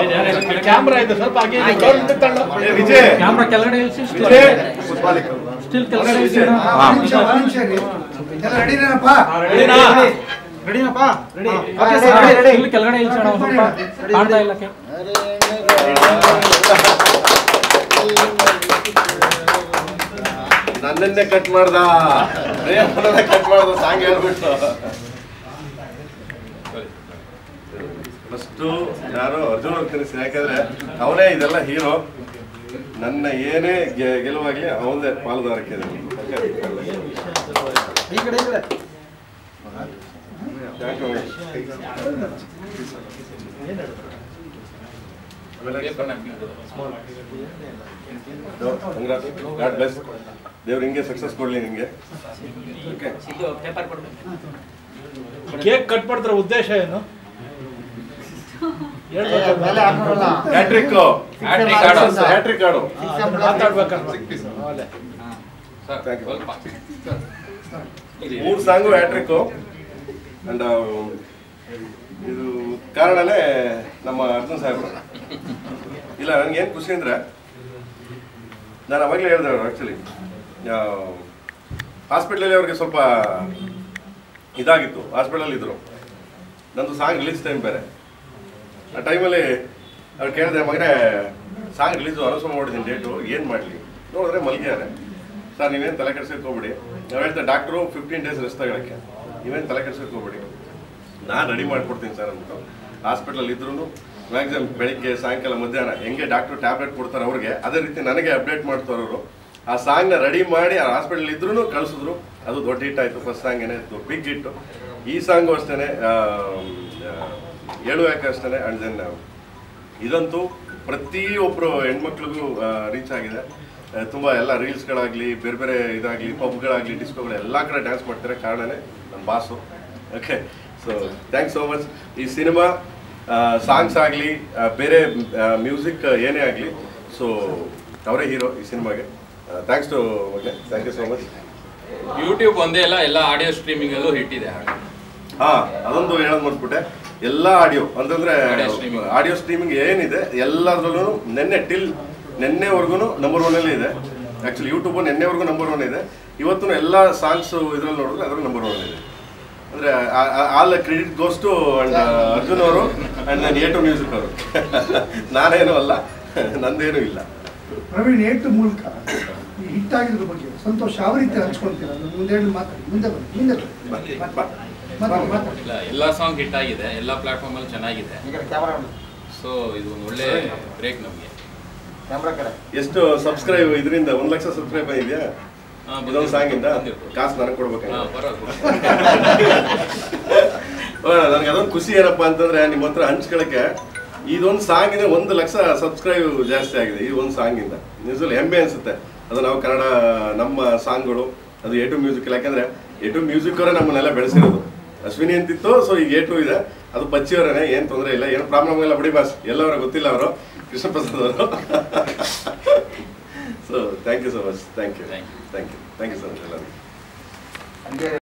Camera ಇದೆ ಸ್ವಲ್ಪ ಹಾಗೆ ಇದೆ. ಡೋರ್ ಹಿಂದಕ್ಕೆ ತಳ್ಳು. ಏ, ವಿಜಯ್ ಕ್ಯಾಮ್ರಾ ಕೆಳಗಡೆ ಇಳಿಸಿ ವಿಜಯ್ ಸ್ಟಿಲ್ ಕೆಳಗಡೆ ಇಳಿಸಿ ಸ್ಟಿಲ್ ಕೆಳಗಡೆ ಇಳಿಸಿ ಅಣ್ಣ ಒಂದ್ ಸ್ವಲ್ಪ ಕಾಣ್ತಾ ಇಲ್ಲ ಕೆ- ನನ್ನನ್ನೇ ಕಟ್ ಮಾಡ್ದ ಕಟ್ ಮಾಡ್ದ ಸಾಂಗ್ ಹೇಳ್ಬಿಟ್ಟು ಫಸ್ಟು ಯಾರು ಅರ್ಜುನ್ ಅವ್ರು ತಿನ್ನಿಸಿ ಯಾಕಂದ್ರೆ ಅವನೇ ಇದೆಲ್ಲ ಹೀರೋ ನನ್ನ ಏನೇ ಗೆ- ಗೆಲುವಾಗ್ಲಿ ಅವನದೇ ಪಾಲುದಾರಕ್ಕೆ ಇದೆ. Thank you. ಆಮೇಲೆ ಗಾಡ್ ಬ್ಲೆಸ್ ದೇವ್ರು ಹಿಂಗೆ ಸಕ್ಸಸ್ ಕೊಡ್ಲಿ ನಿಂಗೆ ಓಕೆ ಕೇಕ್ ಕಟ್ ಮಾಡ್ತಾರ ಉದ್ದೇಶ ಏನು ಹ್ಯಾಟ್ರಿಕ್ ಹ್ಯಾಟ್ರಿಕ್ ಆಡು ಮಾತಾಡ್ಬೇಕಲ್ವಾ ಅಲ್ಲೇ. ಮೂರು ಸಾಂಗು ಹ್ಯಾಟ್ರಿಕ್ ಅಂಡ್ ಇದು ಕಾರಣನೇ ನಮ್ಮ ಅರ್ಜುನ್ ಸಾಹೇಬ್ರು ಇಲ್ಲ ನನಗೆ ಏನು ಖುಷಿ ಅಂದ್ರೆ ನಾನು ಅವಾಗಲೇ ಹೇಳಿದೆ ಆ್ಯಕ್ಚುಲಿ ಹಾಸ್ಪಿಟ್ಲಲ್ಲಿ ಅವ್ರಿಗೆ ಸ್ವಲ್ಪ ಇದಾಗಿತ್ತು ಹಾಸ್ಪಿಟಲ್ ಇದ್ರು ನಂದು ಸಾಂಗ್ ರಿಲೀಸ್ ಟೈಮ್ ಬೇರೆ ಆ ಟೈಮಲ್ಲಿ ಅವ್ರು ಕೇಳಿದೆ ಮಗನೇ ಸಾಂಗ್ ರಿಲೀಸು ಅನೌನ್ಸ್ ಮಾಡಿದ್ದೀನಿ ಡೇಟು ಏನು ಮಾಡಲಿ ನೋಡಿದ್ರೆ ಮಲ್ಗಿದ್ದಾರೆ ಸರ್ ನೀವೇನು ತಲೆ ಕೆಡ್ಸಕ್ಕೆ ಹೋಗ್ಬಿಡಿ ನಾವು ಹೇಳ್ತಾರೆ ಡಾಕ್ಟ್ರು ಫಿಫ್ಟೀನ್ ಡೇಸ್ ರೆಸ್ಟ್ ತಗೊಳಕ್ಕೆ ನೀವೇನು ತಲೆ ಕೆಡ್ಸಕ್ಕೆ ಹೋಗ್ಬಿಡಿ ನಾನು ರೆಡಿ ಮಾಡ್ಕೊಡ್ತೀನಿ ಸರ್ ಅಂದ್ಬಿಟ್ಟು ಹಾಸ್ಪಿಟಲ್ ಇದ್ರೂ ಮ್ಯಾಕ್ಸಿಮಮ್ ಬೆಳಿಗ್ಗೆ ಸಾಯಂಕಾಲ ಮಧ್ಯಾಹ್ನ ಹೆಂಗೆ ಡಾಕ್ಟ್ರು ಟ್ಯಾಬ್ಲೆಟ್ ಕೊಡ್ತಾರೆ ಅವ್ರಿಗೆ ಅದೇ ರೀತಿ ನನಗೆ ಅಪ್ಡೇಟ್ ಮಾಡ್ತಾರೆ ಅವರು ಆ ಸಾಂಗ್ನ ರೆಡಿ ಮಾಡಿ ಆ ಹಾಸ್ಪಿಟಲ್ ಇದ್ರೂ ಕಳಿಸಿದ್ರು ಅದು ದೊಡ್ಡ ಹಿಟ್ ಆಯಿತು ಫಸ್ಟ್ ಸಾಂಗ್ ಏನೇ ಬಿಗ್ ಹಿಟ್ಟು ಈ ಸಾಂಗು ಅಷ್ಟೇ ಹೇಳು ಯಾಕೆ ಅಷ್ಟೇ ಆ್ಯಂಡ್ ದೆನ್ ಇದಂತೂ ಪ್ರತಿಯೊಬ್ಬರು ಹೆಣ್ಮಕ್ಳಿಗೂ ರೀಚ್ ಆಗಿದೆ ಆ, ತುಂಬ ಎಲ್ಲ ರೀಲ್ಸ್ಗಳಾಗಲಿ ಬೇರೆ ಬೇರೆ ಇದಾಗಲಿ ಪಬ್ಗಳಾಗಲಿ ಡಿಸ್ಕೋಗಳು ಎಲ್ಲ ಕಡೆ ಡ್ಯಾನ್ಸ್ ಮಾಡ್ತಾರೆ ಕಾರಣನೇ ನನ್ನ boss okay so thanks so much ಈ ಸಿನಿಮಾ ಸಾಂಗ್ಸ್ ಆಗಲಿ ಬೇರೆ ಮ್ಯೂಸಿಕ್ ಏನೇ ಆಗಲಿ ಸೊ ಅವರೇ ಹೀರೋ ಈ ಸಿನಿಮಾಗೆ thanks to okay thank you so much YouTube ಒಂದೇ ಅಲ್ಲ ಎಲ್ಲ ಆಡಿಯೋ ಸ್ಟ್ರೀಮಿಂಗ್ ಅಲ್ಲೂ ಹಿಟ್ ಇದೆ ಹಾಗೆ ಹಾ ಅದೊಂದು ಹೇಳೋದು ಮಾಡ್ಬಿಟ್ಟೆ ಎಲ್ಲ ಆಡಿಯೋ ಅಂತಂದ್ರೆ Audio streaming. ಆಡಿಯೋ ಸ್ಟ್ರೀಮಿಂಗ್ ಏನಿದೆ ಎಲ್ಲದ್ರಲ್ಲೂ ನಿನ್ನೆ ಟಿಲ್ ನಿನ್ನೆವರೆಗೂ ನಂಬರ್ ಒನ್ ಅಲ್ಲಿ ಇದೆ ಆಕ್ಚುಲಿ ಯೂಟ್ಯೂಬ್ ನಿನ್ನೆವರೆಗೂ ನಂಬರ್ ಒನ್ ಇದೆ ಇವತ್ತು ಎಲ್ಲ ಸಾಂಗ್ಸ್ ಇದ್ರಲ್ಲಿ ನೋಡಿದ್ರೆ ಅದ್ರಲ್ಲಿ ನಂಬರ್ ಒನ್ ಇದೆ ಅಂದ್ರೆ all credit goes to and Arjun ಅವರು ಅಂಡ್ ನಾನು ಎ ಟು ಮ್ಯೂಸಿಕ್ ಅವರು ನಾನೇನು ಅಲ್ಲ ನಂದೇನು ಇಲ್ಲ ಪ್ರವೀಣ್ ಏಟು ಮೂಲಕ ಈ ಹಿಟ್ ಆಗಿದ್ರ ಬಗ್ಗೆ ಸಂತೋಷ ಯಾವ ರೀತಿ ಹಂಚ್ಕೊಳ್ತೀರ ಅದನ್ನ ಮುಂದೆರಡು ಮಾತಾಡಿ ಮುಂದೆ ಬನ್ನಿ ಮುಂದೆ ಬನ್ನಿ ಬಾ, ಬಾ. ಮಾತಾಡಿ ಮಾತಾಡಿ ಇಲ್ಲ ಎಲ್ಲ ಸಾಂಗ್ ಹಿಟ್ ಆಗಿದೆ ಎಲ್ಲ ಪ್ಲಾಟ್ಫಾರ್ಮ್ ಅಲ್ಲಿ ಚೆನ್ನಾಗಿದೆ ಸೊ ಇದು ಒಂದು ಒಳ್ಳೆ ಬ್ರೇಕ್ ನಮಗೆ ಎಷ್ಟು ಸಬ್ಸ್ಕ್ರೈಬ್ ಇದರಿಂದ ಒಂದ್ ಲಕ್ಷ ಸಬ್ಸ್ಕ್ರೈಬ್ ಇದೆಯಾ ಹಾ, ಇದೊಂದು ಸಾಂಗ್ ಇಂದ ಬಂದಿರ್ಬೋದು. ಕಾಸು ನನಗೆ ಕೊಡ್ಬೇಕು ಹಾ, ಪರವಾಗಿಲ್ಲ. ನನಗೆ ಅದೊಂದು ಖುಷಿ ಏನಪ್ಪ ಅಂತಂದ್ರೆ ನಿಮ್ಮ ಹತ್ರ ಹಂಚ್ಕೊಳಕ್ಕೆ ಇದೊಂದು ಸಾಂಗಿನ ಒಂದು ಲಕ್ಷ ಸಬ್ಸ್ಕ್ರೈಬ್ ಜಾಸ್ತಿ ಆಗಿದೆ ಈ ಒಂದು ಸಾಂಗಿಂದ ನಿಜವಲ್ಲಿ ಹೆಮ್ಮೆ ಅನ್ಸುತ್ತೆ ಅದು ನಾವು ಕನ್ನಡ ನಮ್ಮ ಸಾಂಗ್ಗಳು ಅದು ಎ ಟು ಮ್ಯೂಸಿಕ್ ಯಾಕಂದ್ರೆ ಎ ಟು ಮ್ಯೂಸಿಕ್ ಅವರೇ ನಮ್ಮನ್ನೆಲ್ಲ ಬೆಳೆಸಿರೋದು ಅಶ್ವಿನಿ ಅಂತಿತ್ತು ಸೊ ಈಗ ಎ ಟು ಇದೆ ಅದು ಪಚ್ಚಿಯವರೇ ಏನು ತೊಂದರೆ ಇಲ್ಲ ಏನು ಪ್ರಾಬ್ಲಮ್ ಇಲ್ಲ ಬಿಡಿ ಬಾಸ್ ಎಲ್ಲವರ ಗೊತ್ತಿಲ್ಲ ಅವರು ಕೃಷ್ಣ ಪ್ರಸಾದ್ ಅವರು so thank you so much thank you Thank you. Thank you thank you so much ಎಲ್ಲರಿಗೂ